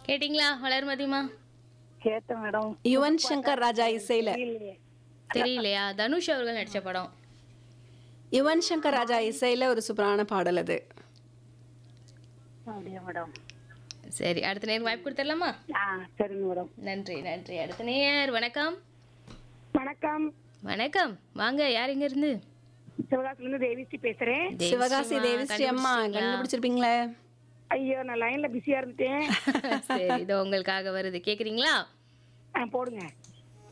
கேட்டிங்களா வளர்மதிமா கேட்டேன் மேடம் யுவன் சங்கர் ராஜா இசையில இல்லையே தெரியலையா தனுஷ் அவர்கள் நடிச்ச படம் யுவன் சங்கர் ராஜா இசையில ஒரு சூப்பரான பாடல் அது அப்படியா மேடம் சரி அடுத்த நேரம் வாய்ப்பு கொடுத்துடலாமா ஆ சரிங்க மேடம் நன்றி நன்றி அடுத்த நேர் வணக்கம் வணக்கம் வணக்கம் வாங்க யார் இங்க இருந்து சிவகாசில இருந்து தேவிஸ்ரீ பேசுறேன் சிவகாசி தேவிஸ்ரீ அம்மா கண்டுபிடிச்சிருப்பீங்களே ஐயோ நான் லைன்ல பிஸியா இருந்துட்டேன் சரி இதோ உங்களுக்காக வருது கேக்குறீங்களா ஆ போடுங்க